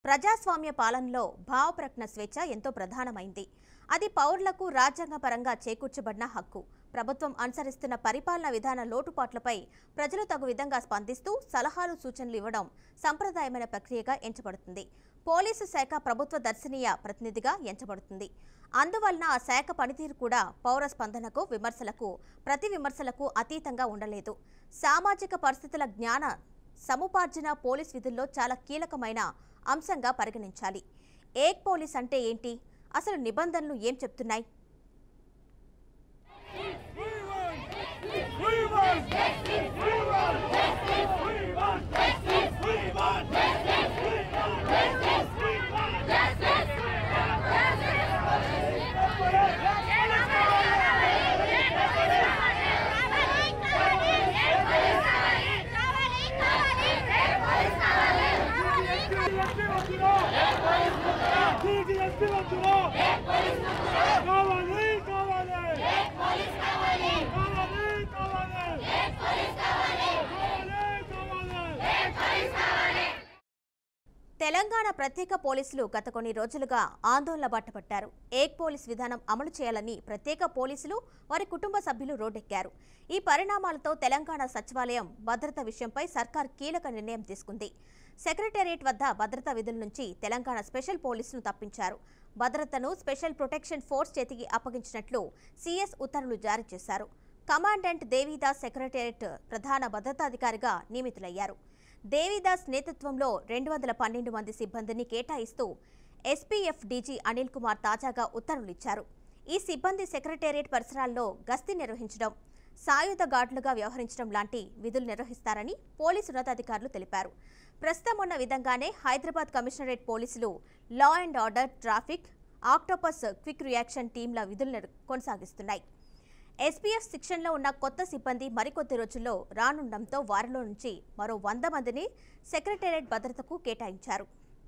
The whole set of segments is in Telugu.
ప్రజాస్వామ్య పాలనలో భావప్రకటన స్వేచ్ఛ ఎంతో ప్రధానమైంది అది పౌరులకు రాజ్యాంగపరంగా చేకూర్చబడిన హక్కు ప్రభుత్వం అనుసరిస్తున్న పరిపాలన విధాన లోటుపాట్లపై ప్రజలు తగు విధంగా స్పందిస్తూ సలహాలు సూచనలు ఇవ్వడం సంప్రదాయమైన ప్రక్రియగా ఎంచబడుతుంది పోలీసు శాఖ ప్రభుత్వ దర్శనీయ ప్రతినిధిగా ఎంచబడుతుంది అందువలన ఆ శాఖ పనితీరు కూడా పౌర స్పందనకు విమర్శలకు ప్రతి విమర్శలకు అతీతంగా ఉండలేదు సామాజిక పరిస్థితుల జ్ఞాన సముపార్జన పోలీస్ విధుల్లో చాలా కీలకమైన అంశంగా పరిగణించాలి ఏక్ పోలీస్ అంటే ఏంటి అసలు నిబంధనలు ఏం చెప్తున్నాయి కావాలి కావాలి కావాలి కావాలి తెలంగాణ ప్రత్యేక పోలీసులు గత కొన్ని రోజులుగా ఆందోళన బాటపట్టారు ఏక్ పోలీస్ విధానం అమలు చేయాలని ప్రత్యేక పోలీసులు వారి కుటుంబ సభ్యులు రోడ్డెక్కారు ఈ పరిణామాలతో తెలంగాణ సచివాలయం భద్రత విషయంపై సర్కార్ కీలక నిర్ణయం తీసుకుంది సెక్రటేరియట్ వద్ద భద్రతా విధుల నుంచి తెలంగాణ స్పెషల్ పోలీసును తప్పించారు భద్రతను స్పెషల్ ప్రొటెక్షన్ ఫోర్స్ చేతికి అప్పగించినట్లు సీఎస్ ఉత్తర్వులు జారీ చేశారు కమాండెంట్ దేవీదాస్ సెక్రటేరియట్ ప్రధాన భద్రతాధికారిగా నియమితులయ్యారు దేవిదాస్ నేతృత్వంలో రెండు వందల పన్నెండు మంది సిబ్బందిని కేటాయిస్తూ ఎస్పీఎఫ్ డీజీ అనిల్ కుమార్ తాజాగా ఉత్తర్వులిచ్చారు ఈ సిబ్బంది సెక్రటేరియట్ పరిసరాల్లో గస్తీ నిర్వహించడం సాయుధ గార్డులుగా వ్యవహరించడం లాంటి విధులు నిర్వహిస్తారని పోలీసు ఉన్నతాధికారులు తెలిపారు ప్రస్తుతం ఉన్న విధంగానే హైదరాబాద్ కమిషనరేట్ పోలీసులు law and order traffic octopus quick reaction టీంల విధులు నిర్- కొనసాగిస్తున్నాయి ఎస్పీఎఫ్ శిక్షణలో ఉన్న కొత్త సిబ్బంది మరికొద్ది రోజుల్లో రానుండడంతో వారిలో నుంచి మరో వంద మందిని సెక్రటేరియట్ భద్రతకు కేటాయించారు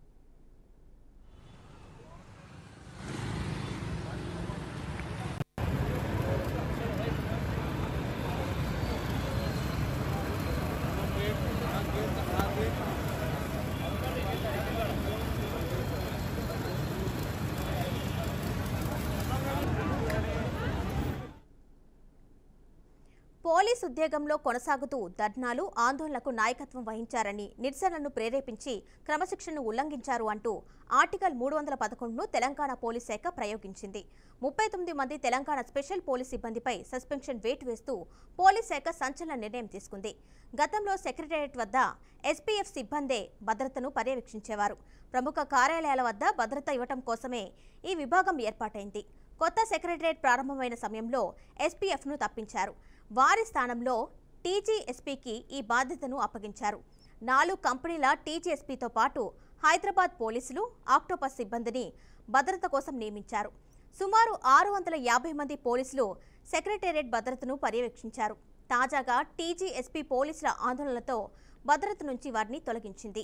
పోలీస్ ఉద్యోగంలో కొనసాగుతూ ధర్నాలు ఆందోళనకు నాయకత్వం వహించారని నిరసనలను ప్రేరేపించి క్రమశిక్షణను ఉల్లంఘించారు అంటూ ఆర్టికల్ మూడు వందల పదకొండును తెలంగాణ పోలీస్ శాఖ ప్రయోగించింది ముప్పై తొమ్మిది మంది తెలంగాణ స్పెషల్ పోలీస్ సిబ్బందిపై సస్పెన్షన్ వేటు వేస్తూ పోలీస్ శాఖ సంచలన నిర్ణయం తీసుకుంది గతంలో సెక్రటేరియట్ వద్ద ఎస్పీఎఫ్ సిబ్బందే భద్రతను పర్యవేక్షించేవారు ప్రముఖ కార్యాలయాల వద్ద భద్రత ఇవ్వటం కోసమే ఈ విభాగం ఏర్పాటైంది కొత్త సెక్రటరేట్ ప్రారంభమైన సమయంలో ఎస్పీఎఫ్ను తప్పించారు వారి స్థానంలో టీజీఎస్పీకి ఈ బాధ్యతను అప్పగించారు నాలుగు కంపెనీల టీజీఎస్పీతో పాటు హైదరాబాద్ పోలీసులు ఆక్టోపస్ సిబ్బందిని భద్రత కోసం నియమించారు సుమారు ఆరు వందల యాభై మంది పోలీసులు సెక్రటేరియట్ భద్రతను పర్యవేక్షించారు తాజాగా టీజీఎస్పీ పోలీసుల ఆందోళనలతో భద్రత నుంచి వారిని తొలగించింది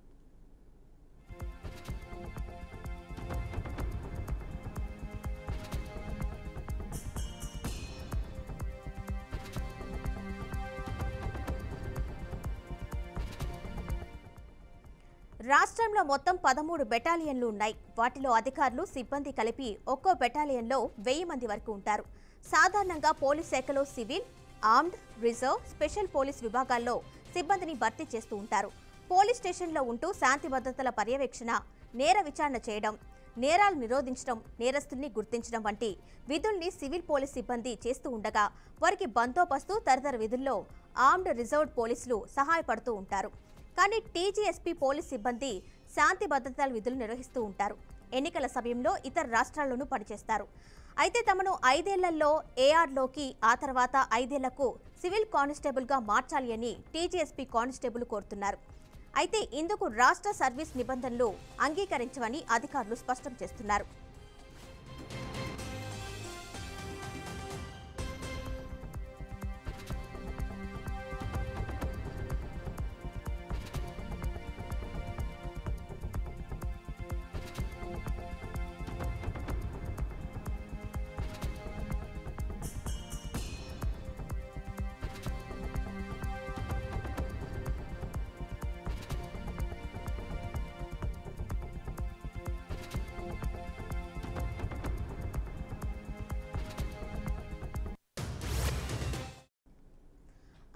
రాష్ట్రంలో మొత్తం పదమూడు బెటాలియన్లు ఉన్నాయి వాటిలో అధికారులు సిబ్బంది కలిపి ఒక్కో బెటాలియన్లో వెయ్యి మంది వరకు ఉంటారు సాధారణంగా పోలీస్ శాఖలో civil armed reserve special police విభాగాల్లో సిబ్బందిని భర్తీ చేస్తూ ఉంటారు పోలీస్ స్టేషన్లో ఉంటూ శాంతి భద్రతల పర్యవేక్షణ నేర విచారణ చేయడం నేరాలు నిరోధించడం నేరస్తుల్ని గుర్తించడం వంటి విధుల్ని సివిల్ పోలీస్ సిబ్బంది చేస్తూ ఉండగా వారికి బందోబస్తు తదితర విధుల్లో ఆర్మ్డ్ రిజర్వ్డ్ పోలీసులు సహాయపడుతూ ఉంటారు కానీ టీజీఎస్పీ పోలీస్ సిబ్బంది శాంతి భద్రతల విధులు నిర్వహిస్తూ ఉంటారు ఎన్నికల సమయంలో ఇతర రాష్ట్రాల్లోనూ పనిచేస్తారు అయితే తమను ఐదేళ్లలో ఏఆర్లోకి ఆ తర్వాత ఐదేళ్లకు సివిల్ కానిస్టేబుల్గా మార్చాలి అని టీజీఎస్పీ కానిస్టేబుల్ కోరుతున్నారు అయితే ఇందుకు రాష్ట్ర సర్వీస్ నిబంధనలు అంగీకరించవని అధికారులు స్పష్టం చేస్తున్నారు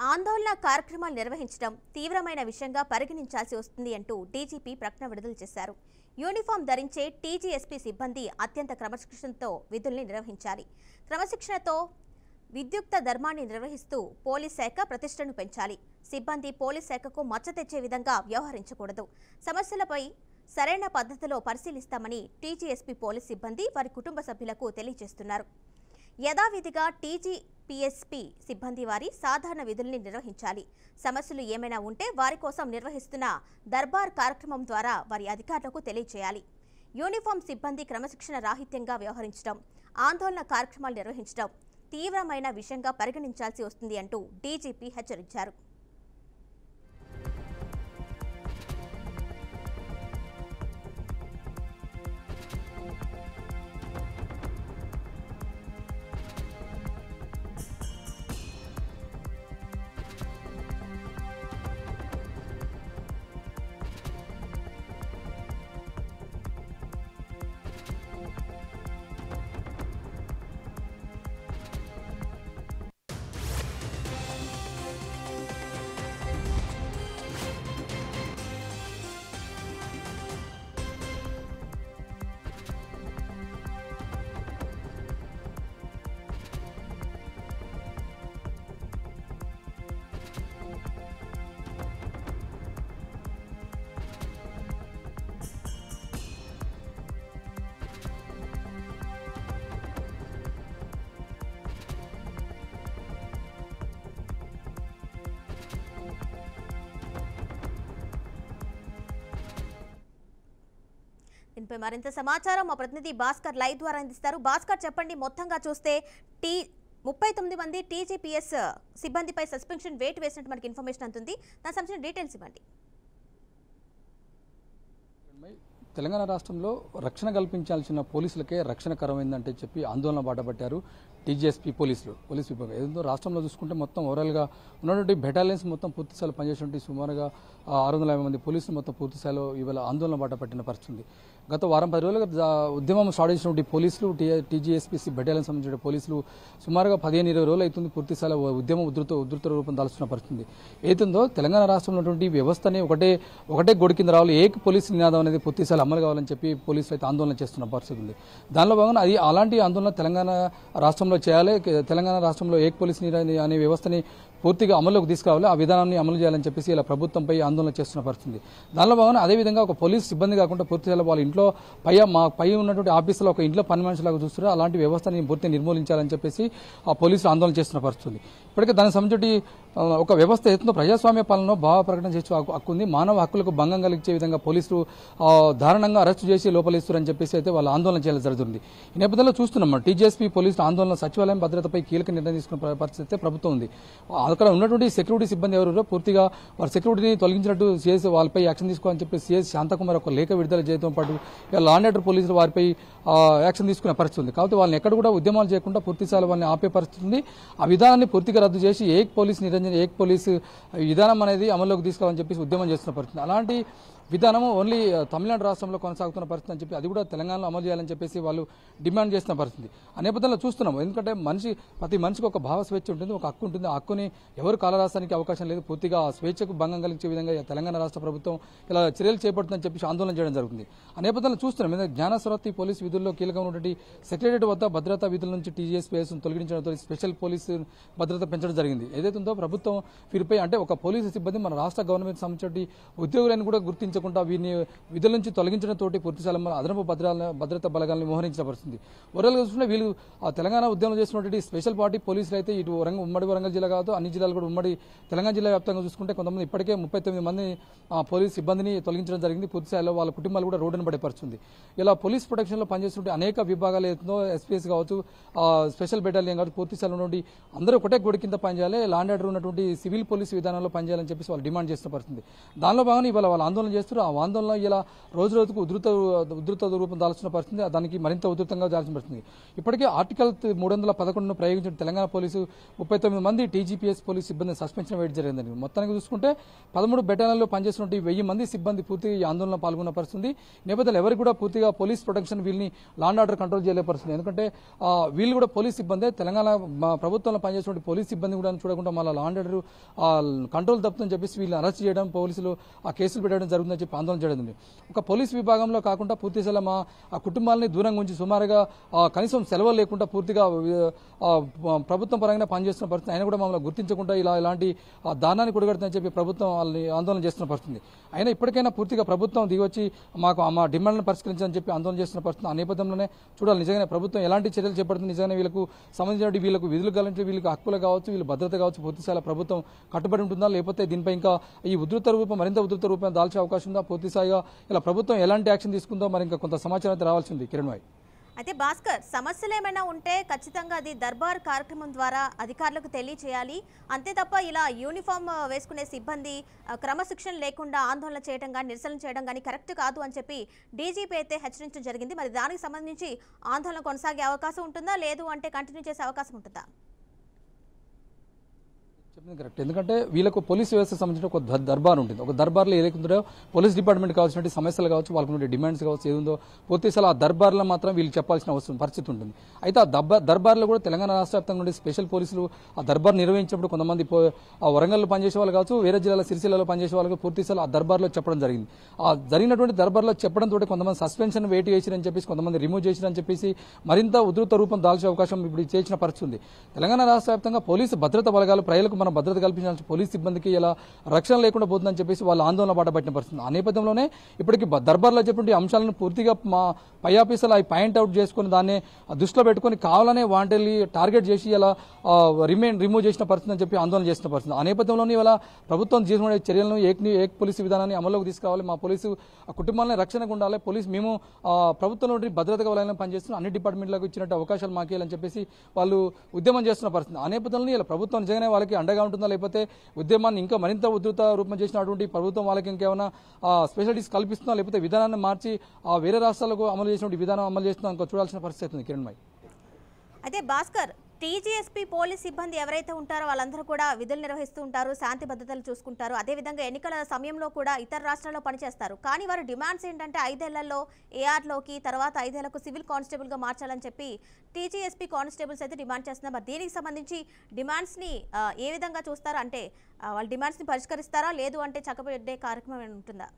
ఆందోళన కార్యక్రమాలు నిర్వహించడం తీవ్రమైన విషయంగా పరిగణించాల్సి వస్తుంది అంటూ డీజీపీ ప్రకటన విడుదల చేశారు యూనిఫామ్ ధరించే టీజీఎస్పీ సిబ్బంది అత్యంత క్రమశిక్షణతో విధుల్ని నిర్వహించాలి క్రమశిక్షణతో విద్యుక్త ధర్మాన్ని నిర్వహిస్తూ పోలీస్ శాఖ ప్రతిష్టను పెంచాలి సిబ్బంది పోలీస్ శాఖకు మచ్చ తెచ్చే విధంగా వ్యవహరించకూడదు సమస్యలపై సరైన పద్ధతిలో పరిశీలిస్తామని టీజీఎస్పీ పోలీస్ సిబ్బంది వారి కుటుంబ సభ్యులకు తెలియజేస్తున్నారు యథావిధిగా టీజీపీఎస్పీ సిబ్బంది వారి సాధారణ విధుల్ని నిర్వహించాలి సమస్యలు ఏమైనా ఉంటే వారి కోసం నిర్వహిస్తున్న దర్బార్ కార్యక్రమం ద్వారా వారి అధికారులకు తెలియజేయాలి యూనిఫామ్ సిబ్బంది క్రమశిక్షణ రాహిత్యంగా వ్యవహరించడం ఆందోళన కార్యక్రమాలు నిర్వహించడం తీవ్రమైన విషయంగా పరిగణించాల్సి వస్తుంది అంటూ డీజీపీ హెచ్చరించారు దీనిపై మరింత సమాచారం మా ప్రతినిధి భాస్కర్ లైవ్ ద్వారా అందిస్తారు భాస్కర్ చెప్పండి మొత్తంగా చూస్తే టీ ముప్పై తొమ్మిది మంది టీజీపీఎస్ సిబ్బందిపై సస్పెన్షన్ వేటు వేసినట్టు మనకి ఇన్ఫర్మేషన్ అందుతుంది దానికి సంబంధించిన డీటెయిల్స్ ఇవ్వండి తెలంగాణ రాష్ట్రంలో రక్షణ కల్పించాల్సిన పోలీసులకే రక్షణ కరమైందంటే చెప్పి ఆందోళన బాటపట్టారు టీజీఎస్పీ పోలీసులు పోలీస్ విభాగం ఏదో రాష్ట్రంలో చూసుకుంటే మొత్తం ఓవరాల్గా ఉన్నటువంటి బెటాలియన్స్ మొత్తం పూర్తి స్థాయిలో పనిచేసినటువంటి సుమారుగా ఆరు వందల యాభై మంది పోలీసులు మొత్తం పూర్తి స్థాయిలో ఇవాళ ఆందోళన బాట పట్టిన పరిస్థితి ఉంది. గత వారం పది రోజులుగా జా- ఉద్యమం స్టార్ట్ చేసినటువంటి పోలీసులు టీజీఎస్పీసీ బెటాలియన్ సంబంధించిన పోలీసులు సుమారుగా పదిహేను ఇరవై రోజులు అవుతుంది పూర్తి స్థాయిలో ఉద్యమం ఉధృత ఉధృత రూపం దాల్చున్న పరిస్థితి ఏతుందో తెలంగాణ రాష్ట్రంలో ఉన్నటువంటి వ్యవస్థని ఒకటే ఒకటే గొడి కింద రావాలి ఏక పోలీస్ నినాదం అనేది పూర్తి స్థాయిలో అమలు కావాలని చెప్పి పోలీసులు అయితే ఆందోళన చేస్తున్న పరిస్థితి ఉంది దానిలో భాగంగా అది అలాంటి ఆందోళన తెలంగాణ రాష్ట్రంలో చేయాలి కే- తెలంగాణ రాష్ట్రంలో ఏక పోలీస్ నినాదం అనే వ్యవస్థని పూర్తిగా అమల్లోకి తీసుకురావాలి ఆ విధానాన్ని అమలు చేయాలని చెప్పేసి ఇలా ప్రభుత్వంపై ఆందోళన చేస్తున్న పరిస్థితి దానిలో భాగంగా అదేవిధంగా ఒక పోలీస్ సిబ్బంది కాకుండా పూర్తి స్థాయిలో వాళ్ళ ఇంట్లో పై మా పై ఉన్నటువంటి ఆఫీసులో ఒక ఇంట్లో పని మనిషిలాగా చూస్తున్నారు అలాంటి వ్యవస్థని పూర్తిగా నిర్మూలించాలని చెప్పేసి ఆ పోలీసులు ఆందోళన చేస్తున్న పరిస్థితి ఇప్పటికే దానికి సంబంధించి ఆ, ఒక వ్యవస్థ ఏతుందో ప్రజాస్వామ్య పాలనలో భావ ప్రకటన చేసే హక్కు హక్కు ఉంది మానవ హక్కులకు భంగం కలిగించే విధంగా పోలీసులు ఆ, దారుణంగా అరెస్టు చేసి లోపలిస్తారని చెప్పేసి అయితే వాళ్ళు ఆందోళన చేయాల్సి జరుగుతుంది ఈ నేపథ్యంలో చూస్తున్నాం మనం టీజీఎస్పీ పోలీసులు ఆందోళన సచివాలయం భద్రతపై కీలక నిర్ణయం తీసుకున్న ప- పరిస్థితి అయితే ప్రభుత్వం ఉంది అక్కడ ఉన్నటువంటి సెక్యూరిటీ సిబ్బంది ఎవరు పూర్తిగా వారి సెక్యూరిటీని తొలగించినట్టు సిఎస్ వాళ్ళపై యాక్షన్ తీసుకోవాలని చెప్పి సిఎస్ శాంతకుమార్ ఒక లేఖ విడుదల చేయడంతో పాటు ఇక లా అండ్ ఆర్డర్ పోలీసులు వారిపై ఆ, యాక్షన్ తీసుకునే పరిస్థితి ఉంది కాబట్టి వాళ్ళని ఎక్కడ కూడా ఉద్యమాలు చేయకుండా పూర్తి స్థాయిలో వాళ్ళని ఆపే పరిస్థితి ఉంది ఆ విధానాన్ని పూర్తిగా రద్దు చేసి ఏక్ పోలీస్ నిరంజన్ ఏక్ పోలీస్ విధానం అనేది అమల్లోకి తీసుకోవాలని చెప్పేసి ఉద్యమం చేస్తున్న పరిస్థితి అలాంటి విధానము ఓన్లీ ఆ, తమిళనాడు రాష్ట్రంలో కొనసాగుతున్న పరిస్థితి అని చెప్పి అది కూడా తెలంగాణలో అమలు చేయాలని చెప్పేసి వాళ్ళు డిమాండ్ చేస్తున్న పరిస్థితి ఆ నేపథ్యంలో చూస్తున్నాం ఎందుకంటే మనిషి ప్రతి మనిషికి ఒక భావ స్వేచ్ఛ ఉంటుంది ఒక హక్కు ఉంటుంది ఆ హక్కుని ఎవరు కాలరాస్తానికి అవకాశం లేదు పూర్తిగా ఆ స్వేచ్ఛకు భంగం కలిగించే విధంగా ఈ తెలంగాణ రాష్ట్ర ప్రభుత్వం ఇలా చర్యలు చేపడుతుందని చెప్పేసి ఆందోళన చేయడం జరుగుతుంది ఆ నేపథ్యంలో చూస్తున్నాం ఎందుకంటే జ్ఞాన సరస్వతి పోలీసు విధుల్లో కీలకంగా ఉన్నటువంటి సెక్రటరీ వద్ద భద్రతా విధుల నుంచి టీజీఎస్పీఎస్ తొలగించడంతో స్పెషల్ పోలీసు భద్రత పెంచడం జరిగింది ఏదైతే ఉందో ప్రభుత్వం వీరిపై అంటే ఒక పోలీసు సిబ్బంది మన రాష్ట్ర గవర్నమెంట్ సంబంధించిన ఉద్యోగులను కూడా గుర్తించకుండా వీరిని విధుల నుంచి తొలగించడంతో పూర్తి స్థాయిలో మన అదనపు భద్రాల భద్రతా బలగాలను మోహరించిన పరిస్థితి ఓవరాల్గా చూసుకుంటే వీళ్ళు ఆ తెలంగాణ ఉద్యమం చేసినటువంటి స్పెషల్ పార్టీ పోలీసులు అయితే ఇటు వరంగల్ ఉమ్మడి వరంగల్ జిల్లా కాదు అన్ని జిల్లాలు కూడా ఉమ్మడి తెలంగాణ జిల్లా వ్యాప్తంగా చూసుకుంటే కొంతమంది ఇప్పటికే ముప్పై తొమ్మిది మంది ఆ, పోలీస్ సిబ్బందిని తొలగించడం జరిగింది పూర్తి స్థాయిలో వాళ్ళ కుటుంబాలు కూడా రోడ్డున పడే పరిస్థితుంది ఇలా పోలీస్ ప్రొటెక్షన్ లో పనిచేస్తుంటే అనేక విభాగాలు ఏదో ఎస్పీఎస్ కావచ్చు ఆ, స్పెషల్ బెటాలియన్ కావచ్చు పూర్తి స్థాయిలో ఉన్నటువంటి అందరూ ఒకటే గొడి కింద పనిచేయాలి లాండ్ ఆర్డర్ ఉన్నటువంటి సివిల్ పోలీస్ విధానంలో పనిచేయాలని చెప్పేసి వాళ్ళు డిమాండ్ చేస్తున్న పరిస్థితి దానిలో భాగంగా ఇవాళ వాళ్ళు ఆందోళన చేస్తూ పనిచేస్తారు ఆ ఆందోళన ఇలా రోజు రోజుకు ఉధృత ఉధృత రూపం దాల్చిన పరిస్థితి దానికి మరింత ఉధృతంగా దాల్చిన పరిస్థితి ఇప్పటికే ఆర్టికల్ మూడు వందల పదకొండును ప్రయోగించిన తెలంగాణ పోలీసు ముప్పై తొమ్మిది మంది టీజీపీఎస్ పోలీసు సిబ్బంది సస్పెన్షన్ వేయడం జరిగిందని మొత్తానికి చూసుకుంటే పదమూడు బెటాలియన్లో పనిచేస్తున్న వెయ్యి మంది సిబ్బంది పూర్తిగా ఈ ఆందోళనలో పాల్గొన్న పరిస్థితి నేపథ్యంలో ఎవరికి కూడా పూర్తిగా పోలీస్ ప్రొటెక్షన్ వీళ్ళని లాండ్ ఆర్డర్ కంట్రోల్ చేయలే పరిస్థితి ఎందుకంటే ఆ, వీళ్ళు కూడా పోలీస్ సిబ్బందే తెలంగాణ మా ప్రభుత్వంలో పనిచేసిన పోలీస్ సిబ్బంది కూడా చూడకుండా మళ్ళీ లాండ్ ఆర్డర్ కంట్రోల్ తప్పుతుందని చెప్పేసి వీళ్ళని అరెస్ట్ చేయడం పోలీసులు ఆ కేసులు పెట్టడం జరుగుతుందని చెప్పి ఆందోళన చేయడం ఉంది. ఒక పోలీస్ విభాగంలో కాకుండా పూర్తి స్థాయిలో మా ఆ కుటుంబాలని దూరంగా ఉంచి సుమారుగా ఆ, కనీసం సెలవులు లేకుండా పూర్తిగా ఆ, ప్రభుత్వం పరంగా పనిచేస్తున్న పరిస్థితి అయినా కూడా మమ్మల్ని గుర్తించకుండా ఇలా ఇలాంటి ఆ, దానాన్ని కొడగడుతుందని చెప్పి ప్రభుత్వం వాళ్ళని ఆందోళన చేస్తున్న పరిస్థితి అయినా ఇప్పటికైనా పూర్తిగా ప్రభుత్వం దిగొచ్చి మాకు మా డిమాండ్లను పరిష్కరించాలని చెప్పి ఆందోళన చేస్తున్న పరిస్థితి ఆ నేపథ్యంలోనే చూడాలి నిజంగానే ప్రభుత్వం ఎలాంటి చర్యలు చేపడుతుంది నిజంగానే వీళ్ళకు సంబంధించిన వీళ్ళకు విధులు కావాలంటే వీళ్ళకి హక్కులు కావచ్చు వీళ్ళ భద్రత కావచ్చు పూర్తిస్థాయిలో ప్రభుత్వం కట్టుబడి ఉంటుందా లేకపోతే దీనిపై ఇంకా ఈ ఉధృత రూపం మరింత ఉధృత రూపం దాల్చే అవకాశం ఉందా పూర్తిస్థాయిగా ఇలా ప్రభుత్వం ఎలాంటి యాక్షన్ తీసుకుందో మరి ఇంకా కొంత సమాచారం అయితే రావాల్సింది కిరణ్ భాయ్ అయితే భాస్కర్ సమస్యలు ఏమైనా ఉంటే ఖచ్చితంగా అది దర్బార్ కార్యక్రమం ద్వారా అధికారులకు తెలియచేయాలి అంతే తప్ప ఇలా యూనిఫామ్ ఆ, వేసుకునే సిబ్బంది ఆ, క్రమశిక్షణ లేకుండా ఆందోళన చేయడం కానీ నిరసన చేయడం కానీ కరెక్ట్ కాదు అని చెప్పి డీజీపీ అయితే హెచ్చరించడం జరిగింది మరి దానికి సంబంధించి ఆందోళన కొనసాగే అవకాశం ఉంటుందా లేదు అంటే కంటిన్యూ చేసే అవకాశం ఉంటుందా చెప్పింది కరెక్ట్ ఎందుకంటే వీళ్ళకు పోలీస్ వ్యవస్థకు సంబంధించిన ఒక దర్- దర్బార్ ఉంటుంది ఒక దర్బార్లో ఏదైతుందో పోలీస్ డిపార్ట్మెంట్ కావాల్సిన సమస్యలు కావచ్చు వాళ్ళకు ఉండే డిమాండ్స్ కావచ్చు ఏదుందో పూర్తి అసలు ఆ దర్బార్లో మాత్రం వీళ్ళు చెప్పాల్సిన అవసరం పరిస్థితి ఉంటుంది అయితే ఆ దర్బార్ దర్బార్లో కూడా తెలంగాణ రాష్ట్ర వ్యాప్తంగా ఉండే స్పెషల్ పోలీసులు ఆ దర్బార్ నిర్వహించినప్పుడు కొంతమంది పో- ఆ వరంగల్లో పనిచేసే వాళ్ళు కావచ్చు వేరే జిల్లాల సిరిసిల్లలో పనిచేసే వాళ్ళకి పూర్తి అసలు ఆ దర్బార్లో చెప్పడం జరిగింది ఆ జరిగినటువంటి దర్బార్లో చెప్పడం తోటి కొంతమంది సస్పెన్షన్ వేటు చేసిరని చెప్పేసి కొంతమంది రిమూవ్ చేసిరని చెప్పేసి మరింత ఉధృత రూపం దాల్చే అవకాశం ఇప్పుడు చేసిన పరిస్థితి ఉంది తెలంగాణ రాష్ట్ర వ్యాప్తంగా పోలీసు భద్రత బలగాలు ప్రజలకు మనం భద్రత కల్పించాల్సిన పోలీస్ సిబ్బందికి ఇలా రక్షణ లేకుండా పోతుందని చెప్పేసి వాళ్ళు ఆందోళన బాట పట్టిన పరిస్థితి ఆ నేపథ్యంలోనే ఇప్పటికి బ- దర్బార్లో చెప్పిన అంశాలను పూర్తిగా మా పై ఆఫీసర్లు అవి పాయింట్ అవుట్ చేసుకుని దాన్ని దృష్టిలో పెట్టుకుని కావాలనే వాంటెల్ని టార్గెట్ చేసి ఇలా రిమైన్ రిమూవ్ చేసిన పరిస్థితి అని చెప్పి ఆందోళన చేసిన పరిస్థితి ఆ నేపథ్యంలోనే ఇవాళ ప్రభుత్వం తీసుకునే చర్యలను ఏక్ ని- ఏక్ పోలీసు విధానాన్ని అమల్లోకి తీసుకురావాలి మా పోలీసు ఆ కుటుంబాలని రక్షణగా ఉండాలి పోలీసు మేము ఆ, ప్రభుత్వంలో ఉండి భద్రత కావాలని పనిచేస్తున్నాం అన్ని డిపార్ట్మెంట్లకు ఇచ్చినట్టు అవకాశాలు మాకేయాలని చెప్పేసి వాళ్ళు ఉద్యమం చేస్తున్న పరిస్థితి ఆ నేపథ్యంలో ఇలా ప్రభుత్వం నిజంగానే వాళ్ళకి అండగా ఉంటుందా లేకపోతే ఉద్యమాన్ని ఇంకా మరింత ఉధృత రూపం చేసినటువంటి ప్రభుత్వం వాళ్ళకి ఇంకేమైనా స్పెషాలిటీస్ కల్పిస్తుందా లేకపోతే విధానాన్ని మార్చి ఆ వేరే రాష్ట్రాలకు అమలు చేసినటువంటి విధానం అమలు చేస్తుందా ఇంకా చూడాల్సిన పరిస్థితి ఉంది కిరణ్ భాయ్ అయితే భాస్కర్ టీజీఎస్పీ పోలీస్ సిబ్బంది ఎవరైతే ఉంటారో వాళ్ళందరూ కూడా విధులు నిర్వహిస్తూ ఉంటారు శాంతి భద్రతలు చూసుకుంటారు అదేవిధంగా ఎన్నికల సమయంలో కూడా ఇతర రాష్ట్రాల్లో పనిచేస్తారు కానీ వారి డిమాండ్స్ ఏంటంటే ఐదేళ్లలో ఏఆర్లోకి తర్వాత ఐదేళ్లకు సివిల్ కానిస్టేబుల్గా మార్చాలని చెప్పి టీజీఎస్పీ కానిస్టేబుల్స్ అయితే డిమాండ్ చేస్తున్నారు మరి దీనికి సంబంధించి డిమాండ్స్ని ఆ, ఏ విధంగా చూస్తారా అంటే ఆ, వాళ్ళ డిమాండ్స్ని పరిష్కరిస్తారా లేదు అంటే చక్కబెట్టే కార్యక్రమం ఏమైనా ఉంటుందా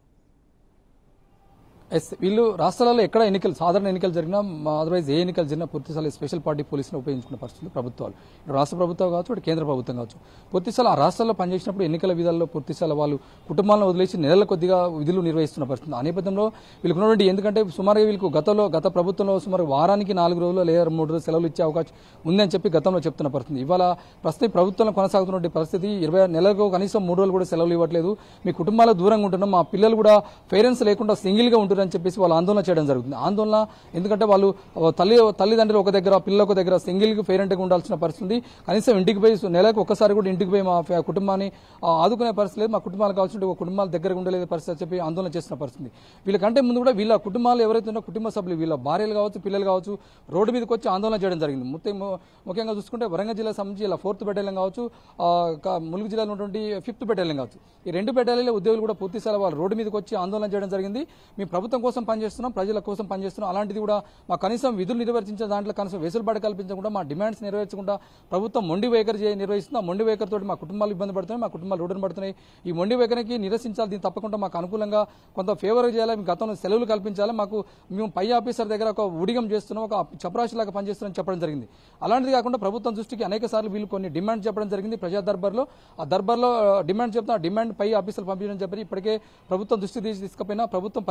ఎస్ వీళ్ళు రాష్ట్రాలలో ఎక్కడ ఎన్నికలు సాధారణ ఎన్నికలు జరిగినా అదర్వైజ్ ఏ ఎన్నికలు జరిగినా పూర్తిస్థాయి స్పెషల్ పార్టీ పోలీసులు ఉపయోగించుకున్న పరిస్థితులు ప్రభుత్వాలు ఇటు రాష్ట్ర ప్రభుత్వం కావచ్చు ఇటు కేంద్ర ప్రభుత్వం కావచ్చు పూర్తిస్థాయి ఆ రాష్ట్రాల్లో పనిచేసినప్పుడు ఎన్నికల విధాల్లో పూర్తిస్థాయి వాళ్ళు కుటుంబాలను వదిలేసి నెలల కొద్దిగా విధులు నిర్వహిస్తున్న పరిస్థితి ఆ నేపథ్యంలో వీళ్ళకు ఉన్నటువంటి ఎందుకంటే సుమారుగా వీళ్ళకు గతంలో గత ప్రభుత్వంలో సుమారు వారానికి నాలుగు రోజులు లేదా మూడు రోజులు సెలవులు ఇచ్చే అవకాశం ఉందని చెప్పి గతంలో చెప్తున్న పరిస్థితి ఇవాళ ప్రస్తుతం ప్రభుత్వంలో కొనసాగుతున్న పరిస్థితి ఇరవై నెలలకు కనీసం మూడు రోజులు కూడా సెలవులు ఇవ్వట్లేదు మీ కుటుంబాల దూరంగా ఉంటున్నాం మా పిల్లలు కూడా పేరెంట్స్ లేకుండా సింగిల్ గా ఉంటున్నారని చెప్పేసి వాళ్ళు ఆందోళన చేయడం జరుగుతుంది ఆందోళన ఎందుకంటే వాళ్ళు ఆ, తల్లి తల్లిదండ్రులు ఒక దగ్గర పిల్లలు ఒక దగ్గర సింగిల్ గా పేరెంట్ గా ఉండాల్సిన పరిస్థితి ఉంది కనీసం ఇంటికి పోయి నెలకు ఒక్కసారి కూడా ఇంటికి పోయి మా ఫ్యా- కుటుంబాన్ని ఆ, ఆదుకునే పరిస్థితి లేదు మా కుటుంబాలు కావాల్సిన ఒక కుటుంబాల దగ్గర ఉండలేదు పరిస్థితి అని చెప్పి ఆందోళన చేస్తున్న పరిస్థితి వీళ్ళకంటే ముందు కూడా వీళ్ళ కుటుంబాలు ఎవరైతే ఉన్నారో కుటుంబ సభ్యులు వీళ్ళ భార్యలు కావచ్చు పిల్లలు కావచ్చు రోడ్డు మీదకి వచ్చి ఆందోళన చేయడం జరిగింది ముఖ్య ముఖ్యంగా చూసుకుంటే వరంగల్ జిల్లా సంబంధించి ఇలా ఫోర్త్ బెటాలియన్ కావచ్చు ఆ, కా- ములుగు జిల్లాలో ఉన్నటువంటి ఫిఫ్త్ బెటాలియన్ కావచ్చు ఈ రెండు బెటాలియన్ల ఉద్యోగులు కూడా పూర్తి స్థాయి వాళ్ళు రోడ్డు మీదకి వచ్చి ఆందోళన చేయడం జరిగింది మేము ప్రభుత్వం కోసం పనిచేస్తున్నాం ప్రజల కోసం పనిచేస్తున్నాం అలాంటిది కూడా మా కనీసం విధులు నిర్వర్తించే దాంట్లో కనీసం వెసులుబాటు కల్పించకుండా మా డిమాండ్స్ నెరవేర్చకుండా ప్రభుత్వం మొండి వైఖరి చే- నిర్వహిస్తుంది ఆ మొండి వైఖరి తోటి మా కుటుంబాలు ఇబ్బంది పడుతున్నాయి మా కుటుంబాలు రోడ్డున పడుతున్నాయి ఈ మొండి వైఖరికి నిరసించాలి దీన్ని తప్పకుండా మాకు అనుకూలంగా కొంత ఫేవర్ చేయాలి మీ గతంలో సెలవులు కల్పించాలి మాకు మేము పై ఆఫీసర్ దగ్గర ఒక ఉడిగం చేస్తున్నాం ఒక చపరాశిలాగా పనిచేస్తున్నాం చెప్పడం జరిగింది అలాంటిది కాకుండా ప్రభుత్వం దృష్టికి అనేక సార్లు వీళ్ళు కొన్ని డిమాండ్ చెప్పడం జరిగింది ప్రజా దర్బార్లో ఆ దర్బార్లో ఆ, డిమాండ్ చెప్తా ఆ డిమాండ్ పై ఆఫీసర్లు పంపించడం చెప్పి ఇప్పటికే ప్రభుత్వం దృష్టి తీసి తీసుకుపోయినా ప్రభుత్వం పరిశీలించే ఆలోచన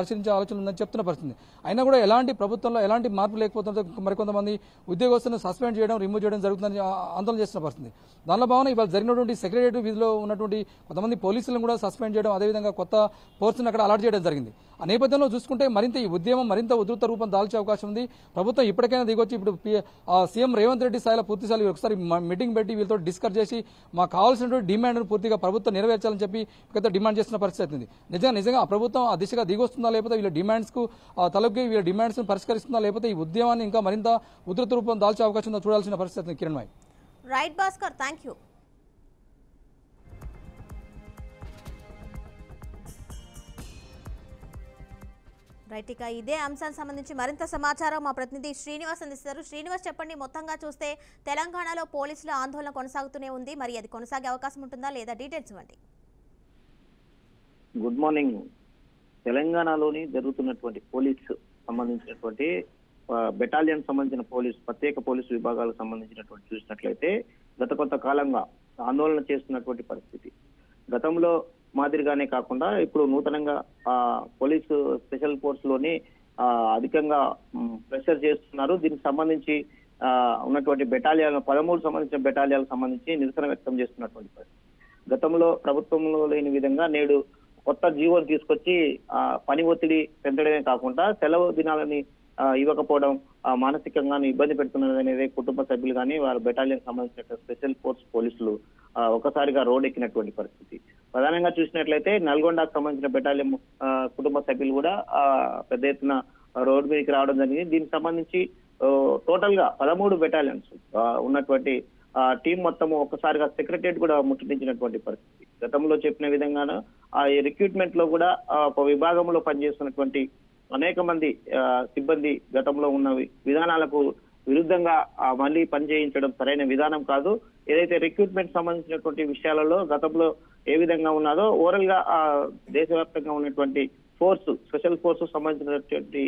ఆలోచన ఉందని చెప్తున్న పరిస్థితి అయినా కూడా ఎలాంటి ప్రభుత్వంలో ఎలాంటి మార్పు లేకపోతే మరికొంతమంది ఉద్యోగస్తులను సస్పెండ్ చేయడం రిమూవ్ చేయడం జరుగుతుందని ఆ- ఆందోళన చేస్తున్న పరిస్థితి దానిలో భాగంగా ఇవాళ జరిగినటువంటి సెక్రటరీ విధిలో ఉన్నటువంటి కొంతమంది పోలీసులను కూడా సస్పెండ్ చేయడం అదేవిధంగా కొత్త ఫోర్స్ని అక్కడ అలాట్ చేయడం జరిగింది ఆ నేపథ్యంలో చూసుకుంటే మరింత ఈ ఉద్యమం మరింత ఉధృత రూపం దాల్చే అవకాశం ఉంది ప్రభుత్వం ఇప్పటికైనా దిగొచ్చి ఇప్పుడు పి- ఆ సీఎం రేవంత్ రెడ్డి స్థాయిలో పూర్తి స్థాయిలో ఒకసారి మ- మీటింగ్ పెట్టి వీళ్ళతో డిస్కస్ చేసి మాకు కావాల్సినటువంటి డిమాండ్ను పూర్తిగా ప్రభుత్వం నెరవేర్చాలని చెప్పి కొంత డిమాండ్ చేస్తున్న పరిస్థితి ఉంది నిజంగా నిజంగా ఆ ప్రభుత్వం ఆ దిశగా దిగొస్తుందా లేకపోతే వీళ్ళ డిమాండ్స్ కు తలకి వీళ్ళ డిమాండ్స్ పరిష్కరిస్తుందా లేకపోతే ఈ ఉద్యమాన్ని ఇంకా మరింత ఉధృత రూపం దాల్చే అవకాశం ఉందో చూడాల్సిన పరిస్థితి ఉంది Kiran bhai right Bhaskar thank you right ఇక ఇదే అంశానికి సంబంధించి మరింత సమాచారం మా ప్రతినిధి శ్రీనివాస్ అందిస్తారు శ్రీనివాస్ చెప్పండి మొత్తంగా చూస్తే తెలంగాణలో పోలీసుల ఆందోళన కొనసాగుతూనే ఉంది మరి అది కొనసాగే అవకాశం ఉంటుందా లేదా డీటెయిల్స్ ఇవ్వండి గుడ్ మార్నింగ్ తెలంగాణలోని జరుగుతున్నటువంటి పోలీస్ సంబంధించినటువంటి బెటాలియన్ సంబంధించిన పోలీస్ ప్రత్యేక పోలీసు విభాగాలకు సంబంధించినటువంటి చూసినట్లయితే గత కొంత కాలంగా ఆందోళన చేస్తున్నటువంటి పరిస్థితి గతంలో మాదిరిగానే కాకుండా ఇప్పుడు నూతనంగా ఆ పోలీసు స్పెషల్ ఫోర్స్ లోని ఆ, అధికంగా మ్, ప్రెషర్ చేస్తున్నారు దీనికి సంబంధించి ఆ, ఉన్నటువంటి బెటాలియన్ పదమూడు సంబంధించిన బెటాలియన్లకు సంబంధించి నిరసన వ్యక్తం చేస్తున్నటువంటి పరిస్థితి గతంలో ప్రభుత్వంలో లేని విధంగా నేడు కొత్త జీవోని తీసుకొచ్చి ఆ, పని ఒత్తిడి పెంచడమే కాకుండా సెలవు దినాలని ఆ, ఇవ్వకపోవడం ఆ, మానసికంగా ఇబ్బంది పెడుతున్నది అనేది కుటుంబ సభ్యులు కానీ వారి బెటాలియన్ సంబంధించిన స్పెషల్ ఫోర్స్ పోలీసులు ఆ, ఒకసారిగా రోడ్ ఎక్కినటువంటి పరిస్థితి ప్రధానంగా చూసినట్లయితే నల్గొండకు సంబంధించిన బెటాలియన్ ఆ, కుటుంబ సభ్యులు కూడా ఆ, పెద్ద ఎత్తున రోడ్డు మీదకి రావడం జరిగింది దీనికి సంబంధించి టోటల్ గా పదమూడు బెటాలియన్స్ ఉన్నటువంటి ఆ టీం మొత్తం ఒక్కసారిగా సెక్రటరియట్ కూడా ముట్టడించినటువంటి పరిస్థితి గతంలో చెప్పిన విధంగాను ఆ రిక్రూట్మెంట్ లో కూడా ఆ, ఒక విభాగంలో పనిచేస్తున్నటువంటి అనేక మంది ఆ, సిబ్బంది గతంలో ఉన్న వి- విధానాలకు విరుద్ధంగా ఆ, మళ్ళీ పనిచేయించడం సరైన విధానం కాదు ఏదైతే రిక్రూట్మెంట్ సంబంధించినటువంటి విషయాలలో గతంలో ఏ విధంగా ఉన్నదో ఓవరాల్ గా ఆ, దేశవ్యాప్తంగా ఉన్నటువంటి ఫోర్స్ స్పెషల్ ఫోర్స్ సంబంధించినటువంటి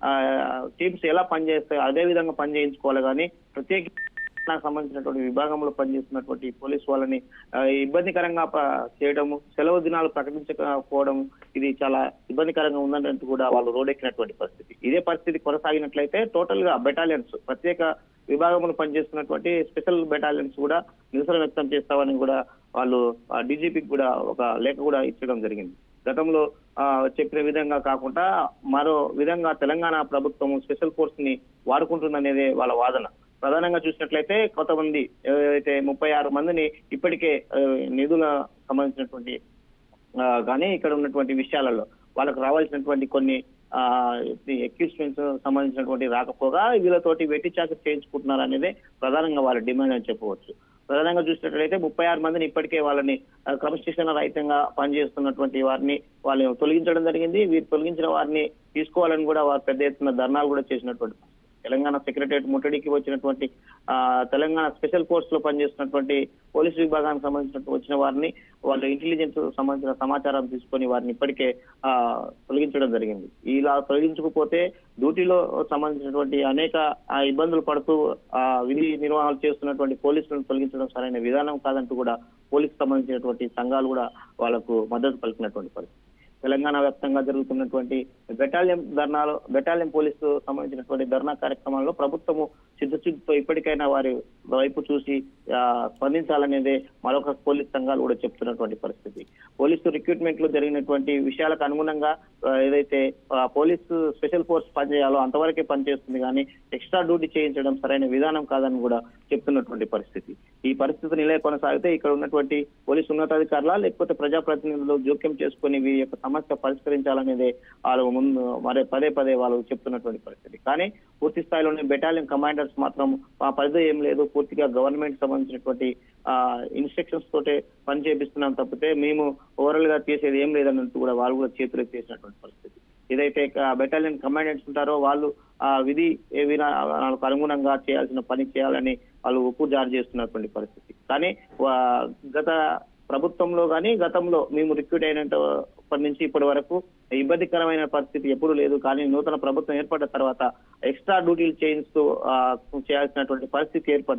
టీమ్స్ ఎలా పనిచేస్తాయో అదే విధంగా పనిచేయించుకోవాలి కానీ ప్రత్యేక నాకు సంబంధించినటువంటి విభాగంలో పనిచేస్తున్నటువంటి పోలీస్ వాళ్ళని ఆ, ఇబ్బందికరంగా ప- చేయడము సెలవు దినాలు ప్రకటించకపోవడం ఇది చాలా ఇబ్బందికరంగా ఉందంటూ కూడా వాళ్ళు రోడెక్కినటువంటి పరిస్థితి ఇదే పరిస్థితి కొనసాగినట్లయితే టోటల్ గా బెటాలియన్స్ ప్రత్యేక విభాగంలో పనిచేస్తున్నటువంటి స్పెషల్ బెటాలియన్స్ కూడా నిరసన వ్యక్తం చేస్తామని కూడా వాళ్ళు డీజీపీకి కూడా ఒక లేఖ కూడా ఇచ్చడం జరిగింది గతంలో ఆ, చెప్పిన విధంగా కాకుండా మరో విధంగా తెలంగాణ ప్రభుత్వం స్పెషల్ ఫోర్స్ ని వాడుకుంటుందనేదే వాళ్ళ వాదన ప్రధానంగా చూసినట్లయితే కొంతమంది ఏదైతే ముప్పై ఆరు మందిని ఇప్పటికే ఆ, నిధుల సంబంధించినటువంటి ఆ, కానీ ఇక్కడ ఉన్నటువంటి విషయాలలో వాళ్ళకు రావాల్సినటువంటి కొన్ని ఎక్విప్మెంట్స్ సంబంధించినటువంటి రాకపోగా వీళ్ళతోటి వెట్టి చాకరీ చేయించుకుంటున్నారు అనేది ప్రధానంగా వాళ్ళ డిమాండ్ అని చెప్పవచ్చు ప్రధానంగా చూసినట్లయితే ముప్పై ఆరు మందిని ఇప్పటికే వాళ్ళని ఆ, క్రమశిక్షణ రహితంగా పనిచేస్తున్నటువంటి వారిని వాళ్ళు తొలగించడం జరిగింది వీరు తొలగించిన వారిని తీసుకోవాలని కూడా వారు పెద్ద ఎత్తున ధర్నాలు కూడా చేసినటువంటి పరిస్థితి. తెలంగాణ సెక్రటరియట్ ముట్టడికి వచ్చినటువంటి ఆ తెలంగాణ స్పెషల్ ఫోర్స్ లో పనిచేస్తున్నటువంటి పోలీసు విభాగానికి సంబంధించినట్టు వచ్చిన వారిని వాళ్ళు ఇంటెలిజెన్స్ సంబంధించిన సమాచారం తీసుకొని వారిని ఇప్పటికే ఆ తొలగించడం జరిగింది ఇలా తొలగించకపోతే డ్యూటీలో సంబంధించినటువంటి అనేక ఆ, ఇబ్బందులు పడుతూ ఆ విధి నిర్వహణలు చేస్తున్నటువంటి పోలీసులను తొలగించడం సరైన విధానం కాదంటూ కూడా పోలీసు సంబంధించినటువంటి సంఘాలు కూడా వాళ్ళకు మద్దతు పలికినటువంటి పరిస్థితి తెలంగాణ వ్యాప్తంగా జరుగుతున్నటువంటి బెటాలియన్ ధర్నాలో బెటాలియన్ పోలీసు సంబంధించినటువంటి ధర్నా కార్యక్రమాల్లో ప్రభుత్వము చిత్తశుద్ధితో ఇప్పటికైనా వారి వైపు చూసి ఆ, స్పందించాలనేదే మరొక పోలీస్ సంఘాలు కూడా చెప్తున్నటువంటి పరిస్థితి పోలీసు రిక్రూట్మెంట్ లో జరిగినటువంటి విషయాలకు అనుగుణంగా ఆ, ఏదైతే ఆ, పోలీసు స్పెషల్ ఫోర్స్ పనిచేయాలో అంతవరకే పనిచేస్తుంది కానీ ఎక్స్ట్రా డ్యూటీ చేయించడం సరైన విధానం కాదని కూడా చెప్తున్నటువంటి పరిస్థితి ఈ పరిస్థితిని ఇలా కొనసాగితే ఇక్కడ ఉన్నటువంటి పోలీసు ఉన్నతాధికారుల లేకపోతే ప్రజాప్రతినిధులు జోక్యం చేసుకుని వీరి యొక్క సమస్య పరిష్కరించాలనేదే వాళ్ళు ముందు మరే పదే పదే వాళ్ళు చెప్తున్నటువంటి పరిస్థితి కానీ పూర్తి స్థాయిలోనే బెటాలియన్ కమాండర్స్ మాత్రం మా పరిధి ఏం లేదు పూర్తిగా గవర్నమెంట్ సంబంధించినటువంటి ఆ ఇన్స్ట్రక్షన్స్ తోటే పని చేపిస్తున్నాం తప్పితే మేము ఓవరాల్ గా చేసేది ఏం లేదన్నట్టు కూడా వాళ్ళు కూడా చేతులు చేసినటువంటి పరిస్థితి ఏదైతే బెటాలియన్ కమాండెంట్స్ ఉంటారో వాళ్ళు ఆ విధి ఏ విధానాలకు అనుగుణంగా చేయాల్సిన పని చేయాలని వాళ్ళు ఒప్పు జారీ చేస్తున్నటువంటి పరిస్థితి కానీ వా- గత ప్రభుత్వంలో కానీ గతంలో మేము రిక్రూట్ అయినప్పటి నుంచి ఇప్పటి వరకు ఇబ్బందికరమైన పరిస్థితి ఎప్పుడూ లేదు కానీ నూతన ప్రభుత్వం ఏర్పడిన తర్వాత ఎక్స్ట్రా డ్యూటీలు చేయిస్తూ ఆ, చేయాల్సినటువంటి పరిస్థితి ఏర్పడ్డది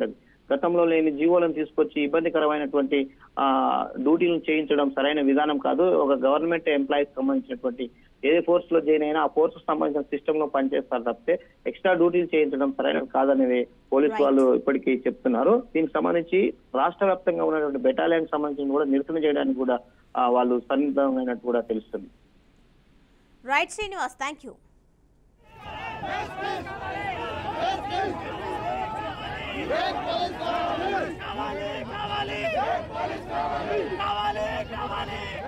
గతంలో లేని జీవోలను తీసుకొచ్చి ఇబ్బందికరమైనటువంటి ఆ డ్యూటీలను చేయించడం సరైన విధానం కాదు ఒక గవర్నమెంట్ ఎంప్లాయీస్ సంబంధించినటువంటి ఏ ఫోర్స్ లో జాయిన్ అయినా ఆ ఫోర్స్ సంబంధించిన సిస్టమ్ లో పనిచేస్తారు తప్పితే ఎక్స్ట్రా డ్యూటీలు చేయించడం సరైనది కాదనేది పోలీసు Right. వాళ్ళు ఇప్పటికీ చెప్తున్నారు దీనికి సంబంధించి రాష్ట్ర వ్యాప్తంగా ఉన్నటువంటి బెటాలియన్ సంబంధించి కూడా నిరసన చేయడానికి కూడా ఆ, వాళ్ళు సన్నిహితమైనట్టు కూడా తెలుస్తుంది రైట్ శ్రీనివాస్ థ్యాంక్ యూ కావాలి కావాలి కావాలి కావాలి